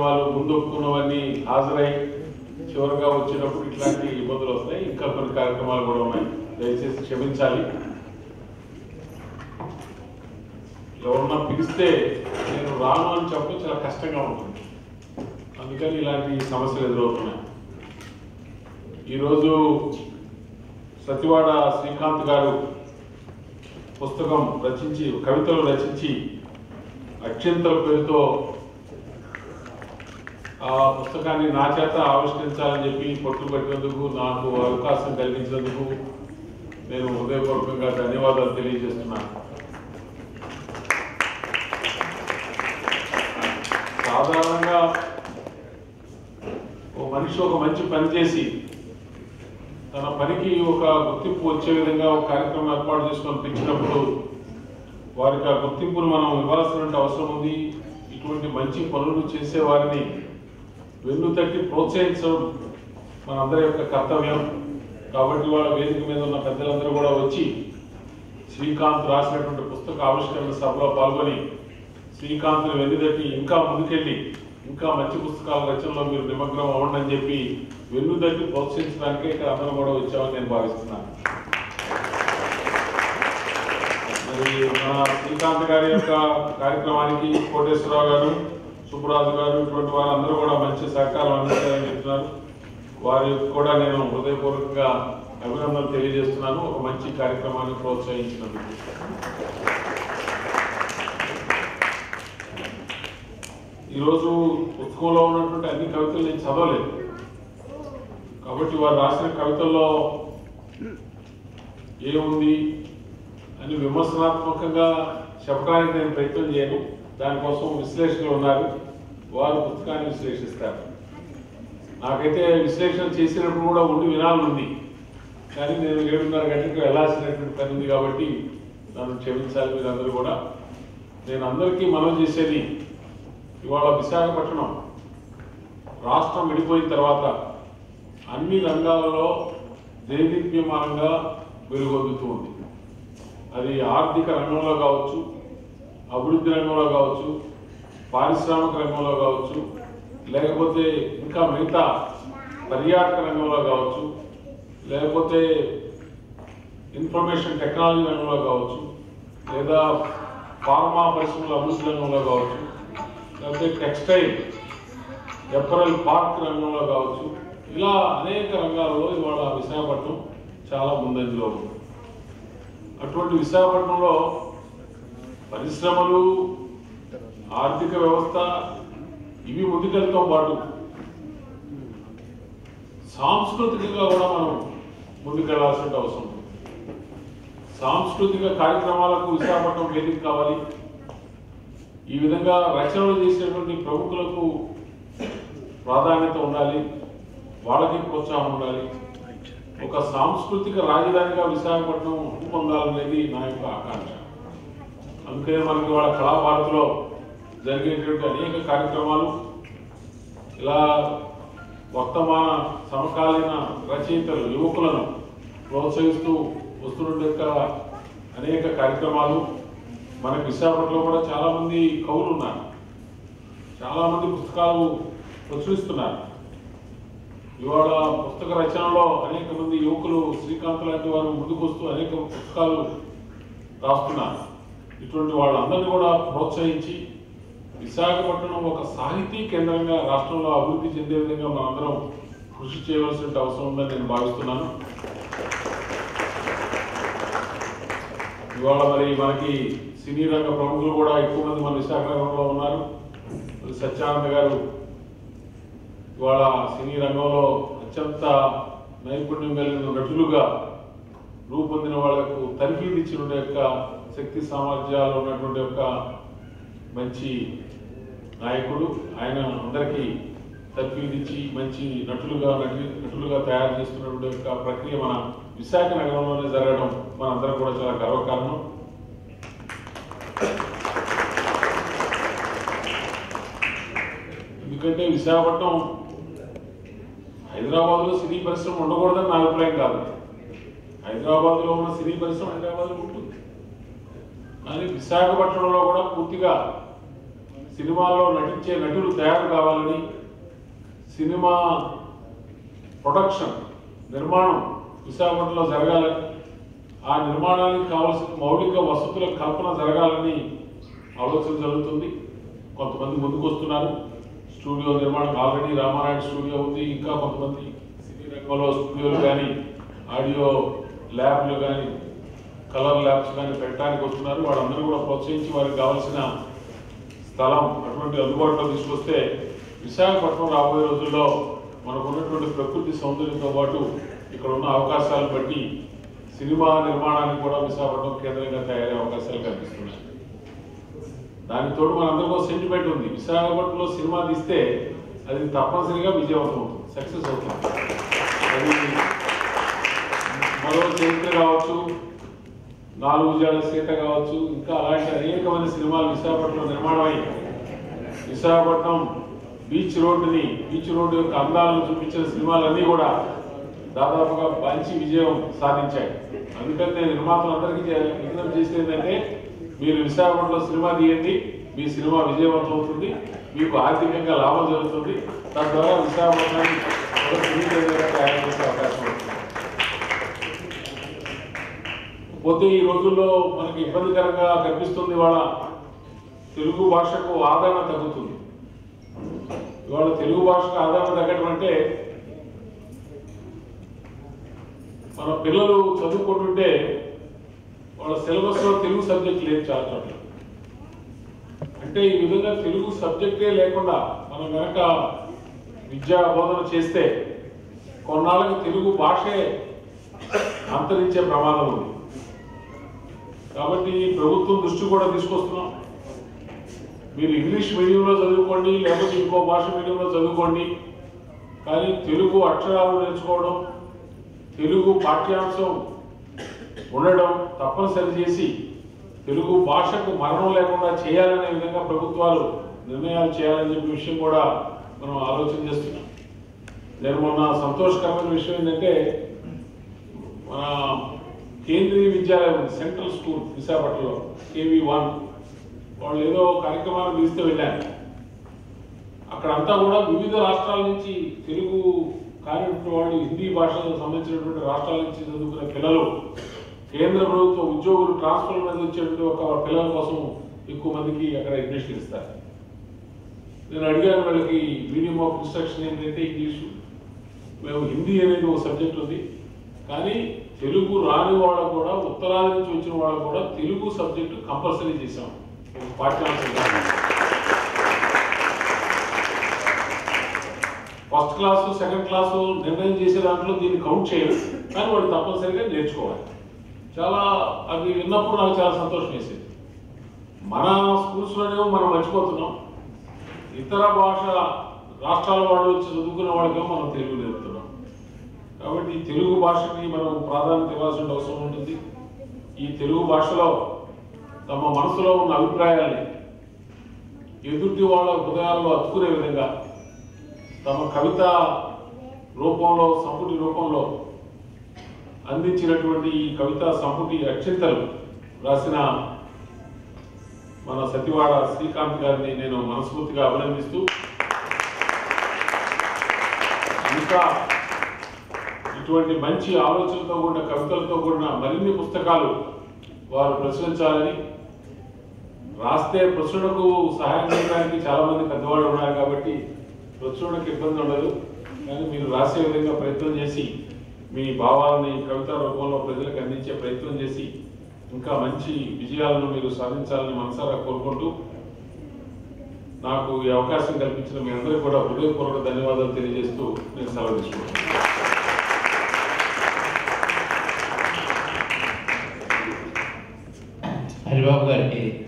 కార్యక్రమాలు ముందు ఒప్పుకున్నవన్నీ హాజరై చివరిగా వచ్చేటప్పుడు ఇట్లాంటి ఇబ్బందులు వస్తాయి ఇంకా కొన్ని కార్యక్రమాలు కూడా ఉన్నాయి దయచేసి క్షమించాలి ఎవరన్నా పిలిస్తే నేను రాను అని చెప్పడం చాలా కష్టంగా ఉంటుంది అందుకని ఇలాంటి సమస్యలు ఎదురవుతున్నాయి ఈరోజు సతివాడ శ్రీకాంత్ గారు పుస్తకం రచించి కవితలు రచించి అత్యంతల పేరుతో ఆ పుస్తకాన్ని నా చేత ఆవిష్కరించాలని చెప్పి పట్టుబట్టినందుకు నాకు అవకాశం కలిగించినందుకు నేను హృదయపూర్వకంగా ధన్యవాదాలు తెలియజేస్తున్నాను సాధారణంగా ఓ మనిషి ఒక మంచి పని చేసి తన పనికి ఒక గుర్తింపు వచ్చే విధంగా ఒక కార్యక్రమం ఏర్పాటు చేసుకొని పెంచినప్పుడు వారికి ఆ గుర్తింపును మనం ఇవ్వాల్సిన అవసరం ఉంది ఇటువంటి మంచి పనులు చేసే వారిని వెన్ను తట్టి ప్రోత్సహించడం మనందరి యొక్క కర్తవ్యం కాబట్టి వాళ్ళ వేదిక మీద ఉన్న పెద్దలందరూ కూడా వచ్చి శ్రీకాంత్ రాసినటువంటి పుస్తక ఆవిష్కరణ సభలో పాల్గొని శ్రీకాంత్ని వెన్నుదట్టి ఇంకా ముందుకెళ్ళి ఇంకా మంచి పుస్తకాల రచనలో మీరు నిమగ్నం అవ్వండి అని చెప్పి వెన్నుదట్టి ప్రోత్సహించడానికే ఇక్కడ అందరం కూడా వచ్చామని నేను భావిస్తున్నాను మరి మన శ్రీకాంత్ గారి యొక్క కార్యక్రమానికి కోటేశ్వరరావు గారు సుబ్బరాజు గారు ఇటువంటి వారందరూ కూడా మంచి సహకారం అందించారని చెప్తున్నారు వారికి కూడా నేను హృదయపూర్వకంగా అభినందనలు తెలియజేస్తున్నాను ఒక మంచి కార్యక్రమాన్ని ప్రోత్సహించినందుకు ఈరోజు పుస్తకంలో ఉన్నటువంటి అన్ని కవితలు నేను చదవలేదు కాబట్టి వారు రాసిన కవితల్లో ఏముంది అని విమర్శనాత్మకంగా చెప్పడానికి నేను ప్రయత్నం చేయను దానికోసం విశ్లేషకులు ఉన్నారు వారు పుస్తకాన్ని విశ్లేషిస్తారు నాకైతే విశ్లేషణ చేసినప్పుడు కూడా ఉండి వినాలనుంది కానీ నేను ఏడున్నర గంటలకు వెళ్ళాల్సినటువంటి పని ఉంది కాబట్టి నన్ను క్షమించాలి మీరందరూ కూడా నేను అందరికీ మనవి చేసేది ఇవాళ విశాఖపట్నం రాష్ట్రం విడిపోయిన తర్వాత అన్ని రంగాలలో దేదీప్యమానంగా వెలుగొందుతూ ఉంది అది ఆర్థిక రంగంలో కావచ్చు అభివృద్ధి రంగంలో కావచ్చు పారిశ్రామిక రంగంలో కావచ్చు లేకపోతే ఇంకా మిగతా పర్యాటక రంగంలో కావచ్చు లేకపోతే ఇన్ఫర్మేషన్ టెక్నాలజీ రంగంలో కావచ్చు లేదా ఫార్మా పరిశ్రమల అభివృద్ధి రంగంలో కావచ్చు లేకపోతే టెక్స్టైల్ ఎప్పరల్ పార్క్ రంగంలో కావచ్చు ఇలా అనేక రంగాలలో ఇవాళ విశాఖపట్నం చాలా ముందంజలో ఉంది అటువంటి విశాఖపట్నంలో పరిశ్రమలు ఆర్థిక వ్యవస్థ ఇవి ముందుకెళ్తాం పాటు సాంస్కృతికంగా కూడా మనం ముందుకెళ్లాల్సిన అవసరం ఉంది సాంస్కృతిక కార్యక్రమాలకు విశాఖపట్నం వేదిక కావాలి ఈ విధంగా రచనలు చేసేటువంటి ప్రముఖులకు ప్రాధాన్యత ఉండాలి వాళ్ళకి ప్రోత్సాహం ఉండాలి ఒక సాంస్కృతిక రాజధానిగా విశాఖపట్నం పొందాలనేది నా యొక్క ఆకాంక్ష అందుకనే మనకి వాళ్ళ కళాభారతిలో జరిగేటువంటి అనేక కార్యక్రమాలు ఇలా వర్తమాన సమకాలీన రచయితలు యువకులను ప్రోత్సహిస్తూ వస్తున్న యొక్క అనేక కార్యక్రమాలు మనకి విశాఖపట్నంలో కూడా చాలా మంది కవులు ఉన్నారు చాలా మంది పుస్తకాలు ప్రచురిస్తున్నారు ఇవాళ పుస్తక రచనలో అనేక మంది యువకులు శ్రీకాంత్ లాంటి వారు ముందుకు వస్తూ అనేక పుస్తకాలు రాస్తున్నారు ఇటువంటి వాళ్ళందరినీ కూడా ప్రోత్సహించి విశాఖపట్నం ఒక సాహితీ కేంద్రంగా రాష్ట్రంలో అభివృద్ధి చెందే విధంగా మనందరం కృషి చేయవలసిన అవసరం ఉందని నేను భావిస్తున్నాను ఇవాళ మరి మనకి సినీ రంగ ప్రముఖులు కూడా ఎక్కువ మంది మన విశాఖ నగరంలో ఉన్నారు మరి సత్యానంద్ గారు ఇవాళ సినీ రంగంలో అత్యంత నైపుణ్యం కలిగిన నటులుగా రూపొందిన వాళ్లకు తర్ఫీదు ఇచ్చిన యొక్క శక్తి సామర్థ్యాలు ఉన్నటువంటి యొక్క మంచి నాయకుడు ఆయన అందరికీ తర్ఫీదు ఇచ్చి మంచి నటులుగా నటి నటులుగా తయారు చేస్తున్నటువంటి యొక్క ప్రక్రియ మన విశాఖ నగరంలోనే జరగడం మనందరం కూడా చాలా గర్వకారణం ఎందుకంటే విశాఖపట్నం హైదరాబాద్లో సినీ పరిశ్రమ ఉండకూడదని నా అభిప్రాయం కాదు హైదరాబాద్లో ఉన్న సినీ పరిశ్రమ హైదరాబాద్లో ఉంటుంది కానీ విశాఖపట్నంలో కూడా పూర్తిగా సినిమాలో నటించే నటులు తయారు కావాలని సినిమా ప్రొడక్షన్ నిర్మాణం విశాఖపట్నంలో జరగాలని ఆ నిర్మాణానికి కావాల్సిన మౌలిక వసతుల కల్పన జరగాలని ఆలోచన జరుగుతుంది కొంతమంది ముందుకు వస్తున్నారు స్టూడియో నిర్మాణం ఆల్రెడీ రామారాయణ స్టూడియో ఉంది ఇంకా కొంతమంది సినీ రంగంలో స్టూడియోలు కానీ ఆడియో ల్యాబ్లు కానీ కలర్ ల్యాబ్స్ కానీ పెట్టడానికి వస్తున్నారు వాళ్ళందరూ కూడా ప్రోత్సహించి వారికి కావాల్సిన స్థలం అటువంటి అందుబాటులో తీసుకొస్తే విశాఖపట్నం రాబోయే రోజుల్లో మనకు ఉన్నటువంటి ప్రకృతి సౌందర్యంతో పాటు ఇక్కడ ఉన్న అవకాశాలు బట్టి సినిమా నిర్మాణానికి కూడా విశాఖపట్నం కేంద్రంగా తయారయ్యే అవకాశాలు కనిపిస్తున్నాయి దానికి తోడు మనందరికీ సెంటిమెంట్ ఉంది విశాఖపట్నంలో సినిమా తీస్తే అది తప్పనిసరిగా విజయవంతం అవుతుంది సక్సెస్ అవుతుంది అది మరో చరిత్ర కావచ్చు నాలుగు జాల సీత కావచ్చు ఇంకా అలాంటి అనేకమైన సినిమాలు విశాఖపట్నంలో నిర్మాణమై విశాఖపట్నం బీచ్ రోడ్డుని బీచ్ రోడ్డు యొక్క అందాలను చూపించిన సినిమాలన్నీ కూడా దాదాపుగా మంచి విజయం సాధించాయి అందుకని నేను నిర్మాతలందరికీ చే- విజ్ఞప్తి చేసేది ఏంటంటే మీరు విశాఖపట్నంలో సినిమా తీయండి మీ సినిమా విజయవంతం అవుతుంది మీకు ఆర్థికంగా లాభం జరుగుతుంది తద్వారా విశాఖపట్నాన్ని ఒక సినీ కేంద్రంగా తయారు చేసే అవకాశం ఉంటుంది పోతే ఈ రోజుల్లో మనకి ఇబ్బందికరంగా కనిపిస్తుంది ఇవాళ తెలుగు భాషకు ఆదరణ తగ్గుతుంది ఇవాళ తెలుగు భాషకు ఆదరణ తగ్గడం అంటే మన పిల్లలు చదువుకుంటుంటే వాళ్ళ సిలబస్ లో తెలుగు సబ్జెక్ట్ లేదు చాలా చోట్ల అంటే ఈ విధంగా తెలుగు సబ్జెక్టే లేకుండా మనం కనుక విద్యా బోధన చేస్తే కొన్నాళ్ళకి తెలుగు భాషే అంతరించే ప్రమాదం ఉంది కాబట్టి ప్రభుత్వం దృష్టి కూడా తీసుకొస్తున్నాం మీరు ఇంగ్లీష్ మీడియంలో చదువుకోండి లేకపోతే ఇంకో భాష మీడియంలో చదువుకోండి కానీ తెలుగు అక్షరాలు నేర్చుకోవడం తెలుగు పాఠ్యాంశం ఉండడం తప్పనిసరి చేసి తెలుగు భాషకు మరణం లేకుండా చేయాలనే విధంగా ప్రభుత్వాలు నిర్ణయాలు చేయాలని చెప్పే విషయం కూడా మనం ఆలోచన చేస్తున్నాం నేను మొన్న సంతోషకరమైన విషయం ఏంటంటే మన కేంద్రీయ విద్యాలయం ఉంది, సెంట్రల్ స్కూల్ విశాఖపట్నంలో కేవీ వన్ వాళ్ళు ఏదో కార్యక్రమాలు పిలిస్తే వెళ్ళాను అక్కడంతా కూడా వివిధ రాష్ట్రాల నుంచి తెలుగు కానిటువంటి వాళ్ళు హిందీ భాషకు సంబంధించినటువంటి రాష్ట్రాల నుంచి చదువుకునే పిల్లలు కేంద్ర ప్రభుత్వ ఉద్యోగులు ట్రాన్స్ఫర్ మీద వచ్చేటువంటి ఒక పిల్లల కోసం ఎక్కువ మందికి అక్కడ అడ్మిషన్ ఇస్తారు నేను అడిగాను వాళ్ళకి మీడియం ఆఫ్ ఇన్స్ట్రక్షన్ ఏంటంటే ఇంగ్లీషు మేము హిందీ అనేది ఒక సబ్జెక్ట్ ఉంది కానీ తెలుగు రాని వాళ్ళకు కూడా ఉత్తరాది నుంచి వచ్చిన వాళ్ళకు కూడా తెలుగు సబ్జెక్టు కంపల్సరీ చేశాం ఒక పాఠ్యాంశంగా ఫస్ట్ క్లాసు సెకండ్ క్లాసు నిర్ణయం చేసే దాంట్లో దీన్ని కౌంట్ చేయరు కానీ వాడు తప్పనిసరిగా నేర్చుకోవాలి చాలా అది విన్నప్పుడు నాకు చాలా సంతోషం వేసేది మన స్కూల్స్లోనేమో మనం మర్చిపోతున్నాం ఇతర భాష రాష్ట్రాల వాళ్ళు వచ్చి చదువుకునే వాళ్ళకేమో మనం తెలుగు నేర్పుతున్నాం కాబట్టి ఈ తెలుగు భాషకి మనం ప్రాధాన్యత ఇవ్వాల్సిన అవసరం ఉంటుంది ఈ తెలుగు భాషలో తమ మనసులో ఉన్న అభిప్రాయాల్ని ఎదుటి వాళ్ళ హృదయాల్లో అతుకునే విధంగా తమ కవిత రూపంలో సంపుటి రూపంలో అందించినటువంటి ఈ కవిత సంపుటి అక్షింతలు రాసిన మన సతివాడ శ్రీకాంత్ గారిని నేను మనస్ఫూర్తిగా అభినందిస్తూ ఇంకా ఇటువంటి మంచి ఆలోచనలతో కూడిన కవితలతో కూడిన మరిన్ని పుస్తకాలు వారు ప్రచురించాలని రాస్తే ప్రచురణకు సహాయం చేయడానికి చాలా మంది పెద్దవాళ్ళు ఉన్నారు కాబట్టి ప్రచురణకు ఇబ్బంది ఉండదు కానీ మీరు రాసే విధంగా ప్రయత్నం చేసి మీ భావాలని కవిత రూపంలో ప్రజలకు అందించే ప్రయత్నం చేసి ఇంకా మంచి విజయాలను మీరు సాధించాలని మనసారా కోరుకుంటూ నాకు ఈ అవకాశం కల్పించిన మీ అందరికీ కూడా హృదయపూర్వక ధన్యవాదాలు తెలియజేస్తూ నేను సెలవు తీసుకుంటాను హరిబాబు గారికి